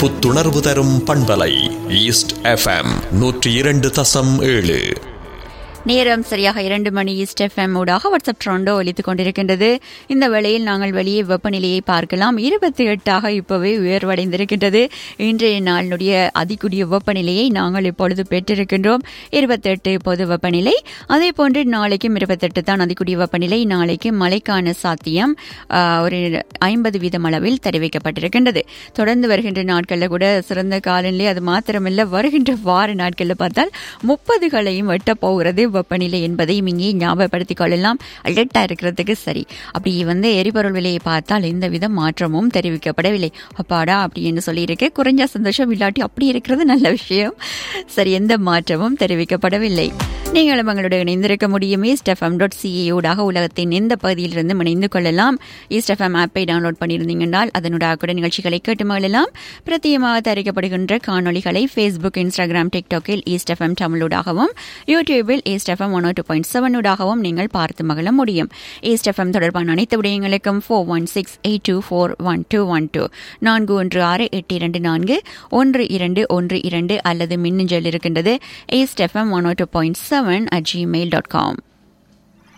புத்துணர்வு தரும் பண்பலை ஈஸ்ட் எஃப்எம் நூற்றி இரண்டு தசம் ஏழு நேரம் சரியாக இரண்டு மணி ஈஸ்ட் எஃப்எம் ஊடாக வாட்ஸ்அப் ட்ரோண்டோ ஒலித்துக் கொண்டிருக்கின்றது இந்த வேளையில் நாங்கள் வெளியே வெப்பநிலையை பார்க்கலாம் இருபத்தி எட்டாக இப்போவே உயர்வடைந்திருக்கின்றது இன்றைய நாளினுடைய அதிகூடிய வெப்பநிலையை நாங்கள் இப்பொழுது பெற்றிருக்கின்றோம் இருபத்தெட்டு இப்போது வெப்பநிலை அதே போன்று நாளைக்கும் இருபத்தெட்டு தான் அதிகூடிய வெப்பநிலை நாளைக்கு மழைக்கான சாத்தியம் ஆஹ், ஒரு ஐம்பது வீதம் அளவில் தெரிவிக்கப்பட்டிருக்கின்றது தொடர்ந்து வருகின்ற நாட்களில் கூட சிறந்த காலநிலை அது மாத்திரமல்ல வருகின்ற வார நாட்களில் பார்த்தால் முப்பதுகளையும் எட்ட போகிறது வெப்பநிலை என்பதையும் இங்கே ஞாபகப்படுத்திக் கொள்ளலாம் அலர்ட்டா இருக்கிறதுக்கு சரி அப்படி வந்து எரிபொருள் விலையை பார்த்தால் எந்த வித மாற்றமும் தெரிவிக்கப்படவில்லை அப்பாடா அப்படி என்று சொல்லியிருக்கு குறைஞ்ச சந்தோஷம் இல்லாட்டி அப்படி இருக்கிறது நல்ல விஷயம் சரி எந்த மாற்றமும் தெரிவிக்கப்படவில்லை நீங்களும் எங்களுடைய இணைந்திருக்க முடியும் ஈஸ்ட் எஃப்எம் டாட் சிஏ ஊடாக உலகத்தின் எந்த பகுதியிலிருந்து இணைந்து கொள்ளலாம் ஈஸ்ட் எஃப்எம் ஆப்பை டவுன்லோட் பண்ணியிருந்தீங்கன்றால் அதனூடாக கூட நிகழ்ச்சிகளை கேட்டு மகிழலாம் பிரத்தியமாக தயாரிக்கப்படுகின்ற காணொளிகளை ஃபேஸ்புக் இன்ஸ்டாகிராம் டிக்டாக்கில் ஈஸ்ட் எஃப்எம் தமிழூடாகவும் யூடியூபில் East FM one two point seven ஊடாகவும் நீங்கள் பார்த்து மகிழ முடியும் ஈஸ்ட் எஃப்எம் தொடர்பான அனைத்து விடயங்களுக்கும் four one six eight two four one two one two நான்கு ஒன்று ஆறு எட்டு இரண்டு நான்கு ஒன்று இரண்டு ஒன்று இரண்டு அல்லது மின்னஞ்சல் இருக்கின்றது East FM one two point seven at Gmail dot com